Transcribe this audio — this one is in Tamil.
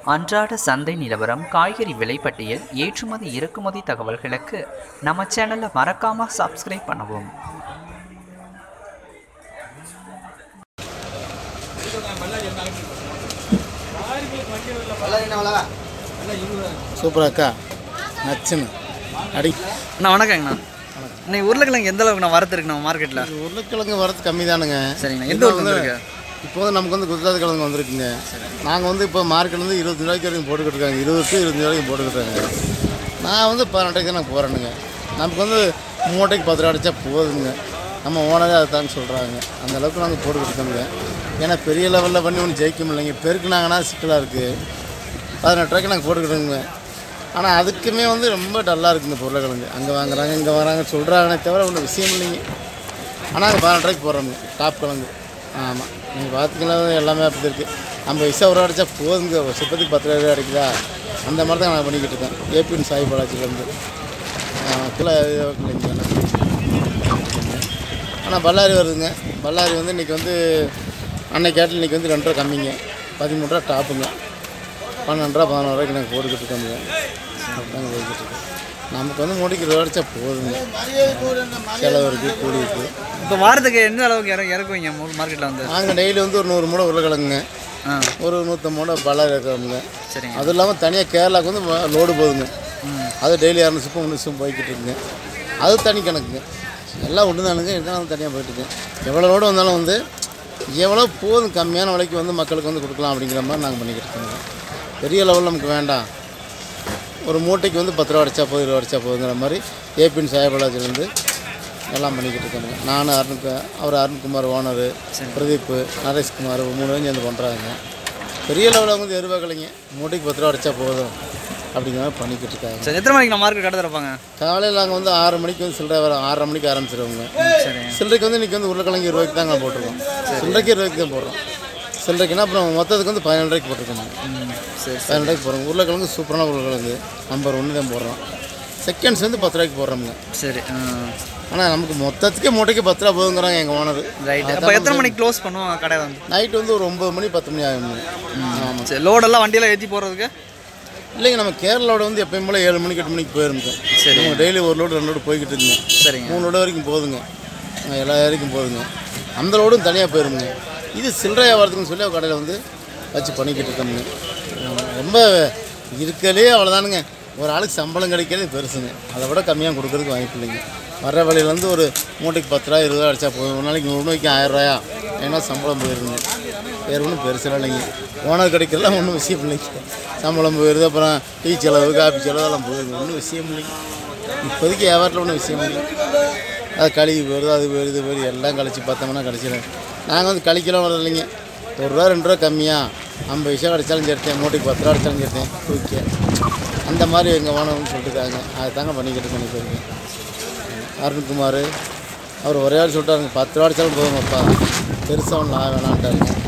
அன்றாட சந்தை நிலவரம் காய்கறி விலைப்பட்டியல் ஏற்றுமதி இறக்குமதி தகவல்களுக்கு நம்ம சேனலை மறக்காம சப்ஸ்கிரைப் பண்ணவும் சூப்பரா அக்கா நச்சுன்னு அடி அண்ணா வணக்கங்கண்ணா இன்னைக்கு உருளைக்கிழங்கு எந்த அளவுக்கு நான் வரத்து இருக்குண்ணா மார்க்கெட்டில் உருளைக்கிழங்கு வரது கம்மி தானுங்க சரிங்கண்ணா எந்த ஊருக்கு வந்திருக்கு இப்போ வந்து நமக்கு வந்து குஜராத் கிழங்கு வந்திருக்குங்க நாங்கள் வந்து இப்போ மார்க்கெட் வந்து இருபத்தஞ்சு ரூபாய்க்கு வரைக்கும் போட்டுக்கிட்டு இருக்காங்க இருபது டு இருபத்தஞ்சு ரூபாய்க்கு போட்டுக்கிட்டு நான் வந்து பதினெட்டுக்கு தான் நான் போகிறேனுங்க நமக்கு வந்து மூட்டைக்கு பத்து ரூபா அடித்தா போதுங்க நம்ம ஓனரே அதை தான் சொல்கிறாங்க அந்த அளவுக்கு நாங்கள் போட்டுக்கிட்டு இருக்கோங்க ஏன்னா பெரிய லெவலில் பண்ணி ஒன்றும் ஜெயிக்க முடியலைங்க பெருக்குனாங்கன்னா சிக்கலாக இருக்குது பதினெட்டு ரூபாய்க்கு நாங்கள் போட்டுக்கிட்டோங்க ஆனால் அதுக்குமே வந்து ரொம்ப டல்லாக இருக்குங்க பொருளைக்கிழங்கு அங்கே வாங்குறாங்க இங்கே வராங்க சொல்கிறாங்கன்னே தவிர ஒன்றும் விஷயம் இல்லைங்க ஆனால் அங்கே பதினெட்டு ரூபாய்க்கு போடுறோங்க டாப் கிழங்கு ஆமாம் நீங்கள் பார்த்தீங்கன்னா எல்லாமே அப்படி இருக்குது நம்ம விசா ஒரு அடித்தா போதுங்க ஒரு சிப்பத்துக்கு பத்து ரூபா அடிக்குதா அந்த மாதிரி தான் நான் பண்ணிக்கிட்டு இருக்கேன் ஏபிஎன் சாய் பாலாஜிலேருந்து கிலோ இல்லைங்க ஆனால் பல்லாரி வருதுங்க பல்லாரி வந்து இன்றைக்கி வந்து அன்னைக்கு கேட்டில் இன்றைக்கி வந்து ரெண்டு ரூபா கம்மிங்க பதிமூணு ரூபா டாப்புங்க பன்னெண்டு ரூபா பதினோரு ரூபாய்க்கு நாங்கள் போட்டுக்கிட்டு இருக்கோங்க அப்படிதாங்க போய்கிட்டு இருக்கோம் நமக்கு வந்து மூடிக்கு இருபது அடிச்சா போதுங்க செலவு இருக்குது கூலி இருக்குது இப்போ வாரத்துக்கு எந்த அளவுக்கு இற இறக்குவீங்க மார்க்கெட்டில் வந்து நாங்கள் டெய்லி வந்து ஒரு நூறு மூடை உருளைக்கிழங்குங்க ஆ ஒரு நூற்றம்பது மூடை பல்லாரி இருக்கிறோமுங்க சரிங்க அது இல்லாமல் தனியாக கேரளாவுக்கு வந்து வ- லோடு போகுதுங்க அது டெய்லி இரநூறு சிப்பம் முந்நூறு சிப்பம் போய்கிட்டு இருக்குங்க அது தனி கணக்குங்க எல்லாம் ஒன்று தானுங்க இதுதான் தனியாக போயிட்டுருக்கு எவ்வளோ லோடு வந்தாலும் வந்து எவ்வளோ போதும் கம்மியான விலைக்கு வந்து மக்களுக்கு வந்து கொடுக்கலாம் அப்படிங்கிற மாதிரி நாங்கள் பண்ணிக்கிட்டு இருக்கோங்க பெரிய லெவலில் நமக்கு வேண்டாம் ஒரு மூட்டைக்கு வந்து பத்து ரூபா அடிச்சா போதும் இருபது அடிச்சா போதுங்கிற மாதிரி ஏபின் சாயபாலாஜிலேருந்து எல்லாம் பண்ணிக்கிட்டு இருக்காங்க நான் அருண் அவர் அருண்குமார் ஓனர் பிரதீப் நரேஷ்குமார் மூணு பேரும் சேர்ந்து பண்ணுறாங்க பெரிய லெவலில் வந்து எருவாக்கலைங்க மூட்டைக்கு பத்து ரூபா அடிச்சா போதும் அப்படிங்கிற மாதிரி பண்ணிக்கிட்டு இருக்காங்க சரி எத்தனை மணிக்கு நான் மார்க்கெட் கடை திறப்பாங்க காலையில் நாங்கள் வந்து ஆறு மணிக்கு வந்து சில்லறை வரோம் ஆறரை மணிக்கு ஆரம்பிச்சிருவோங்க சரிங்க சில்லறைக்கு வந்து இன்றைக்கி வந்து உருளைக்கிழங்கு இருபதுக்கு தாங்க போட்டிருக்கோம் சில்லறைக்கு இருபதுக்கு தான் போடுறோம் சில்லறைக்குன்னா அப்புறம் மொத்தத்துக்கு வந்து பதினேழு ரூபாய்க்கு போட்டிருக்கோம் ம் சரி பதினெட்டு ரூபாய்க்கு போடுறோம் உருளைக்கிழங்கு சூப்பரான உருளைக்கிழங்கு நம்பர் ஒன்று தான் போடுறோம் செகண்ட்ஸ் வந்து பத்து ரூபாய்க்கு போடுறோமுங்க சரி ஆனால் நமக்கு மொத்தத்துக்கே மூட்டைக்கு பத்து ரூபா போதுங்கிறாங்க எங்கள் ஓனர் ரைட் அப்போ எத்தனை மணிக்கு க்ளோஸ் பண்ணுவோம் கடை வந்து நைட்டு வந்து ஒரு ஒம்பது மணி பத்து மணி ஆகுங்க ஆமாம் சரி லோடெல்லாம் வண்டியெல்லாம் ஏற்றி போகிறதுக்கு இல்லைங்க நம்ம கேரளாவோட வந்து எப்பயும் போல ஏழு மணிக்கு எட்டு மணிக்கு போயிருங்க சரி. நம்ம டெய்லி ஒரு லோடு ரெண்டு லோடு போய்கிட்டு இருக்குங்க சரிங்க மூணு லோடு வரைக்கும் போதுங்க அஹ் எல்லா வரைக்கும் போதுங்க அந்த லோடும் தனியாக போயிருங்க இது சில்லறை வியாபாரத்துக்குன்னு சொல்லி ஒரு கடையில் வந்து வச்சு பண்ணிக்கிட்டு இருக்கோமுங்க ஆமா. ரொம்ப இருக்கலே அவ்வளோதானுங்க ஒரு ஆளுக்கு சம்பளம் கிடைக்கிறது பெருசுங்க அதை விட கம்மியாக கொடுக்கறதுக்கு வாய்ப்பு இல்லைங்க வர்ற வழியிலேருந்து ஒரு மூட்டைக்கு பத்து ரூபா இருபது ரூபா அடிச்சா போதும் ஒரு நாளைக்கு நூறு ரூபாய்க்கு ஆயிரம் ரூபாயா ஏன்னா சம்பளம் போயிருங்க வேறு ஒன்றும் பெருசுலாம் இல்லைங்க ஓனர் கிடைக்கிறதுலாம் ஒன்றும் விஷயம் இல்லைங்க சம்பளம் போயிடுது அப்புறம் டீ செலவு காஃபி செலவு எல்லாம் போயிருது ஒன்றும் விஷயம் இல்லைங்க இப்போதைக்கு வியாபாரத்தில் ஒன்றும் விஷயம் இல்லை அது கழுவி போயிடுது அது போயிடுது இது போயிடுது எல்லாம் கழிச்சு பார்த்தோம்னா கழிச்சிடும் நாங்கள் வந்து கழிக்கலாம் வரது இல்லைங்க ஒரு ரூபா ரெண்டு ரூபா கம்மியாக ஐம்பது விஷயம் அடித்தாலும் சேர்த்தேன் மூட்டைக்கு பத்து ரூபா அடித்தாலும் சேர்த்தேன் தூக்கி அந்த மாதிரி எங்கள் ஓனர்னு சொல்லிட்டுருக்காங்க அதை தாங்க பண்ணிக்கிட்டு பண்ணி போயிருக்கேன் அருண்குமார் அவர் ஒரே ஆள் சொல்லிட்டாருங்க பத்து ரூபா அடித்தாலும் போதுங்கப்பா பெருசாக ஒன்றும் ஆக வேணான்ட்டாருங்க